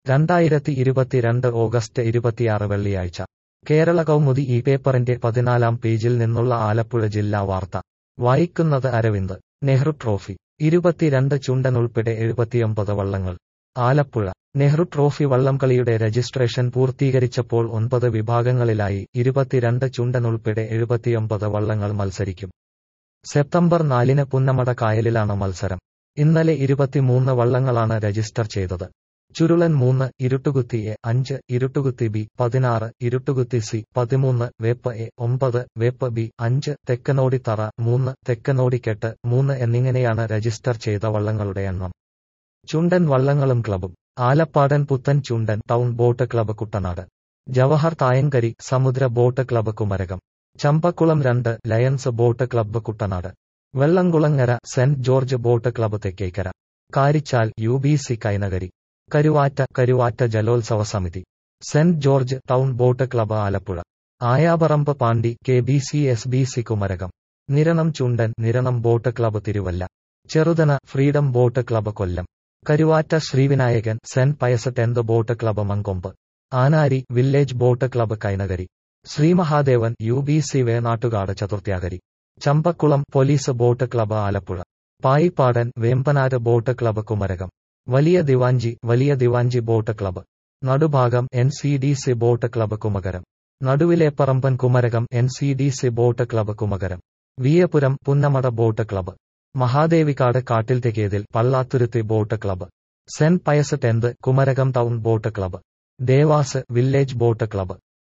രണ്ടായിരത്തി ഇരുപത്തിരണ്ട് ഓഗസ്റ്റ് ഇരുപത്തിയാറ് വെള്ളിയാഴ്ച കേരള കൗമുദി ഈ പേപ്പറിന്റെ പതിനാലാം പേജിൽ നിന്നുള്ള ആലപ്പുഴ ജില്ലാ വാർത്ത വായിക്കുന്നത് അരവിന്ദ് നെഹ്റു ട്രോഫി ഇരുപത്തിരണ്ട് ചുണ്ടൻ ഉൾപ്പെടെ എഴുപത്തിയൊമ്പത് വള്ളങ്ങൾ ആലപ്പുഴ നെഹ്റു ട്രോഫി വള്ളംകളിയുടെ രജിസ്ട്രേഷൻ പൂർത്തീകരിച്ചപ്പോൾ ഒൻപത് വിഭാഗങ്ങളിലായി ഇരുപത്തിരണ്ട് ചുണ്ടൻ ഉൾപ്പെടെ എഴുപത്തിയൊമ്പത് വള്ളങ്ങൾ മത്സരിക്കും സെപ്റ്റംബർ നാലിന് പുന്നമട കായലിലാണ് മത്സരം ഇന്നലെ ഇരുപത്തിമൂന്ന് വള്ളങ്ങളാണ് രജിസ്റ്റർ ചെയ്തത് ചുരുളൻ മൂന്ന് ഇരുട്ടുകുത്തി എ അഞ്ച് ഇരുട്ടുകുത്തി ബി പതിനാറ് ഇരുട്ടുകുത്തി സി പതിമൂന്ന് വേപ്പ് എ ഒമ്പത് വേപ്പ് ബി അഞ്ച് തെക്കനോടിത്തറ മൂന്ന് തെക്കനോടിക്കെട്ട് മൂന്ന് എന്നിങ്ങനെയാണ് രജിസ്റ്റർ ചെയ്ത വള്ളങ്ങളുടെ എണ്ണം ചുണ്ടൻ വള്ളങ്ങളും ക്ലബും Alappadan Puthan Chundan town boat club Kuttanad Jawahar Thayankari Samudra boat club Kumarakom Champakulam രണ്ട് Lions boat club Kuttanad Vellamkulangara Saint George boat club Thekkekara Karichal U B C Kainakari Karuvatta Karuvatta Jalotsava Samithi Saint George town boat club Alappuzha Ayaparambu Pandi K B C S B C Kumarakom Niranam Chundan Niranam boat club Thiruvalla Cheruthana Freedom boat club Kollam Karuvatta Sreevinayakan Saint Pius tenth boat club Mankombu Anari village boat club Kainakari Sreemahadevan U B C Venattukad Chathurthyakari Champakulam police boat club Alappuzha Payippadan Vembanad boat club Kumarakom Valiya Diwanji Valiya Diwanji boat club Nadubhagam N C D C boat club Kumarakom Naduvile Parampan Kumarakom N C D C boat club Kumarakom Veeyapuram Punnamada boat club Mahadevikad Kattil Thekkethil Pallathuruthy boat club Saint Pius tenth Kumarakom town boat club Devas village boat club